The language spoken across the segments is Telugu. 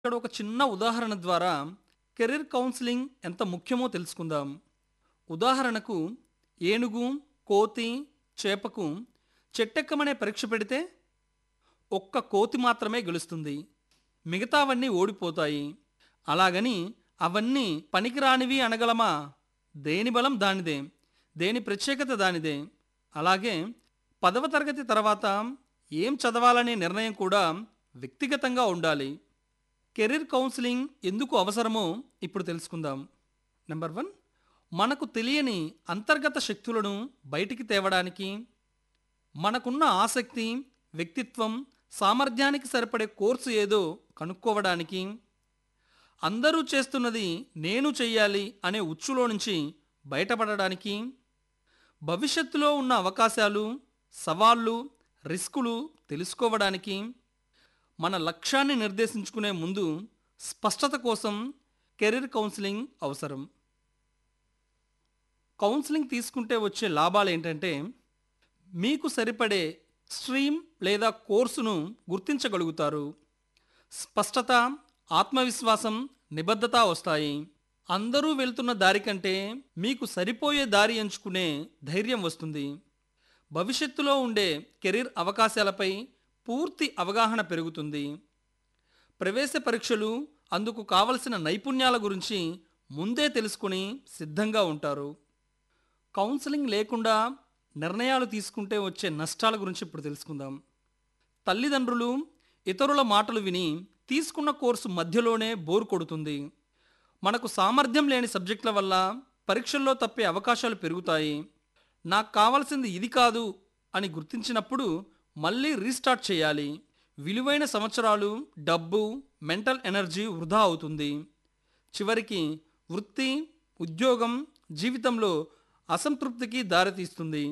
ఇక్కడ ఒక చిన్న ఉదాహరణ ద్వారా కెరీర్ కౌన్సిలింగ్ ఎంత ముఖ్యమో తెలుసుకుందాం ఉదాహరణకు ఏనుగు కోతి చేపకు చెట్టెక్కమనే పరీక్ష పెడితే ఒక్క కోతి మాత్రమే గెలుస్తుంది మిగతావన్నీ ఓడిపోతాయి అలాగని అవన్నీ పనికిరానివి అనగలమా దేని బలం దానిదే దేని ప్రత్యేకత దానిదే అలాగే పదవ తరగతి తర్వాత ఏం చదవాలనే నిర్ణయం కూడా వ్యక్తిగతంగా ఉండాలి కెరీర్ కౌన్సిలింగ్ ఎందుకు అవసరమో ఇప్పుడు తెలుసుకుందాం నెంబర్ వన్ మనకు తెలియని అంతర్గత శక్తులను బయటికి తేవడానికి మనకున్న ఆసక్తి వ్యక్తిత్వం సామర్థ్యానికి సరిపడే కోర్సు ఏదో కనుక్కోవడానికి అందరూ చేస్తున్నది నేను చెయ్యాలి అనే ఉచ్చులో నుంచి బయటపడడానికి భవిష్యత్తులో ఉన్న అవకాశాలు సవాళ్ళు రిస్కులు తెలుసుకోవడానికి మన లక్ష్యాన్ని నిర్దేశించుకునే ముందు స్పష్టత కోసం కెరీర్ కౌన్సిలింగ్ అవసరం కౌన్సిలింగ్ తీసుకుంటే వచ్చే లాభాలు ఏంటంటే మీకు సరిపడే స్ట్రీమ్ లేదా కోర్సును గుర్తించగలుగుతారు స్పష్టత ఆత్మవిశ్వాసం నిబద్ధత వస్తాయి అందరూ వెళ్తున్న దారి కంటే మీకు సరిపోయే దారి ఎంచుకునే ధైర్యం వస్తుంది భవిష్యత్తులో ఉండే కెరీర్ అవకాశాలపై పూర్తి అవగాహన పెరుగుతుంది ప్రవేశ పరీక్షలు అందుకు కావలసిన నైపుణ్యాల గురించి ముందే తెలుసుకుని సిద్ధంగా ఉంటారు కౌన్సిలింగ్ లేకుండా నిర్ణయాలు తీసుకుంటే వచ్చే నష్టాల గురించి ఇప్పుడు తెలుసుకుందాం తల్లిదండ్రులు ఇతరుల మాటలు విని తీసుకున్న కోర్సు మధ్యలోనే బోర్ కొడుతుంది మనకు సామర్థ్యం లేని సబ్జెక్టుల వల్ల పరీక్షల్లో తప్పే అవకాశాలు పెరుగుతాయి నాకు కావాల్సింది ఇది కాదు అని గుర్తించినప్పుడు మళ్ళీ రీస్టార్ట్ చేయాలి విలువైన సంవత్సరాలు డబ్బు మెంటల్ ఎనర్జీ వృధా అవుతుంది చివరికి వృత్తి ఉద్యోగం జీవితంలో అసంతృప్తికి దారితీస్తుంది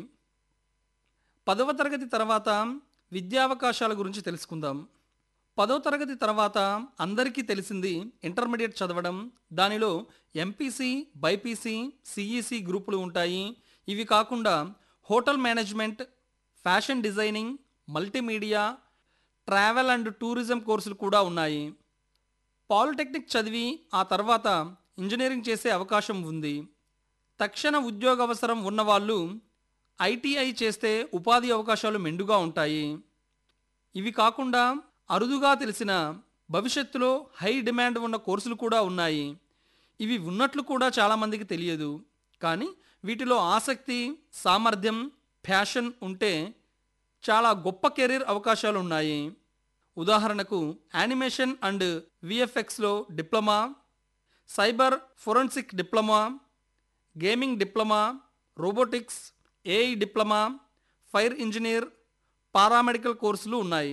పదవ తరగతి తర్వాత విద్యావకాశాల గురించి తెలుసుకుందాం పదవ తరగతి తర్వాత అందరికీ తెలిసింది ఇంటర్మీడియట్ చదవడం దానిలో ఎంపీసీ బైపీసీ సిఈసి గ్రూపులు ఉంటాయి ఇవి కాకుండా hotel management fashion designing multimedia travel and tourism కోర్సులు కూడా ఉన్నాయి పాలిటెక్నిక్ చదివి ఆ తర్వాత ఇంజనీరింగ్ చేసే అవకాశం ఉంది తక్షణ ఉద్యోగ అవసరం ఉన్నవాళ్ళు ఐటీఐ చేస్తే ఉపాధి అవకాశాలు మెండుగా ఉంటాయి ఇవి కాకుండా అరుదుగా తెలిసిన భవిష్యత్తులో హై డిమాండ్ ఉన్న కోర్సులు కూడా ఉన్నాయి ఇవి ఉన్నట్లు కూడా చాలామందికి తెలియదు కానీ వీటిలో ఆసక్తి సామర్థ్యం ప్యాషన్ ఉంటే చాలా గొప్ప కెరీర్ అవకాశాలు ఉన్నాయి ఉదాహరణకు యానిమేషన్ అండ్ విఎఫ్ఎక్స్లో diploma cyber forensic diploma gaming diploma robotics AI diploma fire engineer paramedical కోర్సులు ఉన్నాయి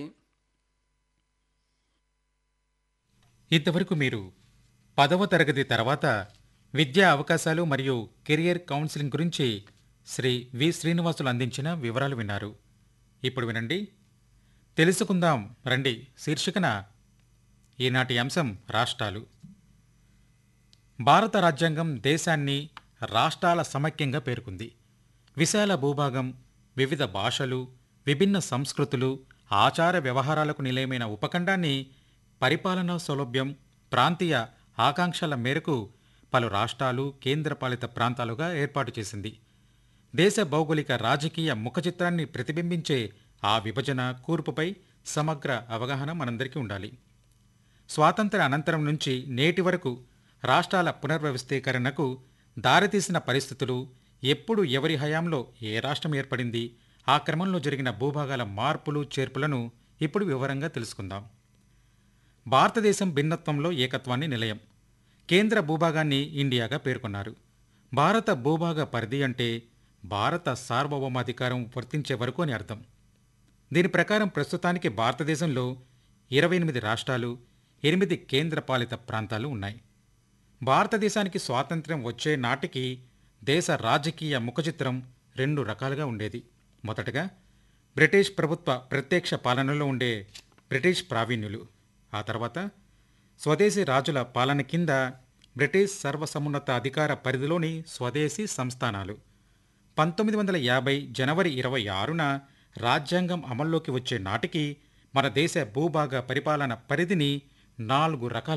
ఇంతవరకు మీరు పదవ తరగతి తర్వాత విద్యా అవకాశాలు మరియు కెరియర్ కౌన్సిలింగ్ గురించి శ్రీ వి శ్రీనివాసులు అందించిన వివరాలు విన్నారు ఇప్పుడు వినండి తెలుసుకుందాం రండి శీర్షికన ఈనాటి అంశం రాష్ట్రాలు భారత రాజ్యాంగం దేశాన్ని రాష్ట్రాల సమైక్యంగా పేర్కొంది విశాల భూభాగం వివిధ భాషలు విభిన్న సంస్కృతులు ఆచార వ్యవహారాలకు నిలయమైన ఉపఖండాన్ని పరిపాలనా సౌలభ్యం ప్రాంతీయ ఆకాంక్షల మేరకు పలు రాష్ట్రాలు కేంద్రపాలిత ప్రాంతాలుగా ఏర్పాటు చేసింది దేశ భౌగోళిక రాజకీయ ముఖచిత్రాన్ని ప్రతిబింబించే ఆ విభజన కూర్పుపై సమగ్ర అవగాహన మనందరికీ ఉండాలి స్వాతంత్ర అనంతరం నుంచి నేటి వరకు రాష్ట్రాల పునర్వ్యవస్థీకరణకు దారితీసిన పరిస్థితులు ఎప్పుడు ఎవరి హయాంలో ఏ రాష్ట్రం ఏర్పడింది ఆ క్రమంలో జరిగిన భూభాగాల మార్పులు చేర్పులను ఇప్పుడు వివరంగా తెలుసుకుందాం భారతదేశం భిన్నత్వంలో ఏకత్వాన్ని నిలయం కేంద్ర భూభాగాన్ని ఇండియాగా పేర్కొన్నారు భారత భూభాగ పరిధి అంటే భారత సార్వభౌమాధికారం వర్తించే వరకు అని అర్థం దీని ప్రకారం ప్రస్తుతానికి భారతదేశంలో ఇరవై ఎనిమిది రాష్ట్రాలు ఎనిమిది కేంద్రపాలిత ప్రాంతాలు ఉన్నాయి భారతదేశానికి స్వాతంత్ర్యం వచ్చే నాటికి దేశ రాజకీయ ముఖచిత్రం రెండు రకాలుగా ఉండేది మొదటగా బ్రిటిష్ ప్రభుత్వ ప్రత్యక్ష పాలనలో ఉండే బ్రిటిష్ ప్రావీణ్యులు ఆ తర్వాత స్వదేశీ రాజుల పాలన కింద బ్రిటిష్ సర్వసమున్నత అధికార పరిధిలోని స్వదేశీ సంస్థానాలు పంతొమ్మిది వందల యాభై జనవరి ఇరవై ఆరున రాజ్యాంగం అమల్లోకి వచ్చే నాటికి మన దేశ భూభాగ పరిపాలన పరిధిని నాలుగు రకాల